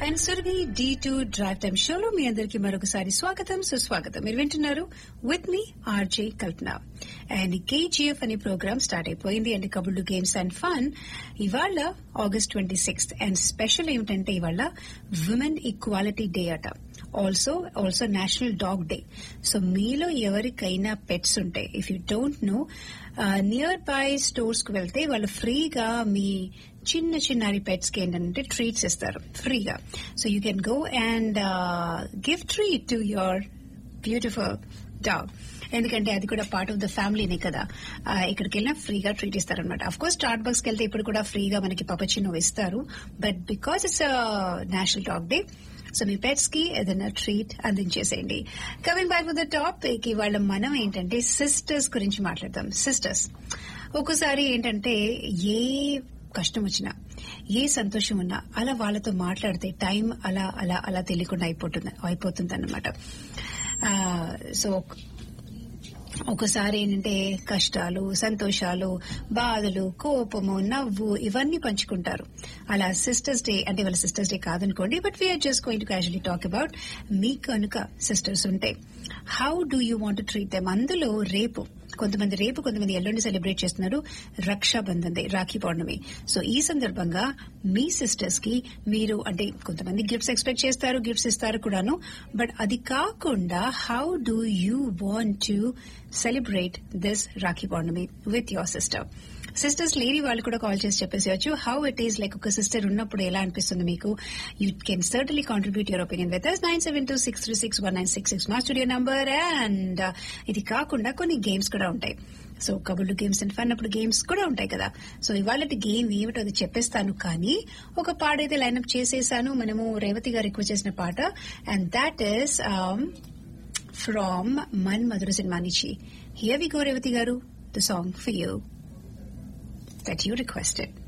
And Surabhi D two drive time షోలో మీ అందరికి మరొకసారి స్వాగతం సుస్వాగతం మీరు వింటున్నారు విత్ మీ ఆర్జే కల్పన అండ్ కేజీఎఫ్ అనే ప్రోగ్రామ్ స్టార్ట్ అయిపోయింది అండ్ కబుల్లు గేమ్స్ అండ్ ఫన్ ఇవాళ August twenty sixth and special ఏమిటంటే ఇవాళ విమెన్ ఈక్వాలిటీ డే అట also also national dog day so మీలో ఎవరికైనా పెట్స్ ఉంటాయి if you don't know near by stores కు వెళ్తే వాళ్ళు ఫ్రీగా మీ చిన్న చిన్నారి పెట్స్ కి ఏంటంటే ట్రీట్స్ ఇస్తారు ఫ్రీగా so you can go and give treat to your beautiful dog ఎందుకంటే అది కూడా పార్ట్ ఆఫ్ ద ఫ్యామిలీనే కదా ఆ, ఇక్కడికి వెళ్ళినా ఫ్రీగా ట్రీట్ ఇస్తారనమాట అఫ్ కోర్స్ స్టార్ట్ బక్స్ కి వెళ్తే ఇప్పుడు కూడా ఫ్రీగా మనకి పపచిన్నో ఇస్తారు but because it's national dog day so మీ పెట్స్ కి ఏదైనా ట్రీట్ అందించేసేయండి coming back to the topic ఇవాళ మనం ఏంటంటే సిస్టర్స్ గురించి మాట్లాడదాం సిస్టర్స్ ఒక్కోసారి ఏంటంటే ఏ కష్టం వచ్చినా ఏ సంతోషం ఉన్నా అలా వాళ్ళతో మాట్లాడితే టైం అలా అలా అలా తెలియకుండా అయిపోతుంది అయిపోతుంది అనమాట సో ఒకసారి ఏంటంటే కష్టాలు సంతోషాలు బాధలు కోపము నవ్వు ఇవన్నీ పంచుకుంటారు అలా సిస్టర్స్ డే అంటే వాళ్ళ సిస్టర్స్ డే కాదనుకోండి but we're just going to casually talk about మీ కనుక సిస్టర్స్ ఉంటే how do you want treat them అందులో రేపు కొంతమంది రేపు కొంతమంది ఎల్లుండి సెలబ్రేట్ చేస్తున్నారు రక్షాబంధన్ డే రాఖీ పౌర్ణమి సో ఈ సందర్భంగా మీ సిస్టర్స్ కి మీరు అంటే కొంతమంది గిఫ్ట్స్ ఎక్స్పెక్ట్ చేస్తారు గిఫ్ట్స్ ఇస్తారు కూడాను బట్ అది కాకుండా how do you want to celebrate this Rakhi Pournami with your sister sisters లేని వాళ్ళు కూడా కాల్ చేసి చెప్పేసేయచ్చు హౌ ఇట్ ఈస్ లైక్ ఒక సిస్టర్ ఉన్నప్పుడు ఎలా అనిపిస్తుంది మీకు you can certainly contribute your opinion with nine seven two six three six one nine six six మా స్టూడియో నంబర్ అండ్ ఇది కాకుండా కొన్ని గేమ్స్ కూడా ఉంటాయి సో కబుర్లు గేమ్స్ అండ్ ఫన్ అప్పుడు గేమ్స్ కూడా ఉంటాయి కదా సో ఇవాళ గేమ్ ఏమిటో అది చెప్పేస్తాను కానీ ఒక పాడైతే లైన్అప్ చేసేసాను మనము రేవతి గారు ఎక్కువ చేసిన పాట and that is from Man Madhura cinema నుంచి here we go Revathi garu the song for you that you requested.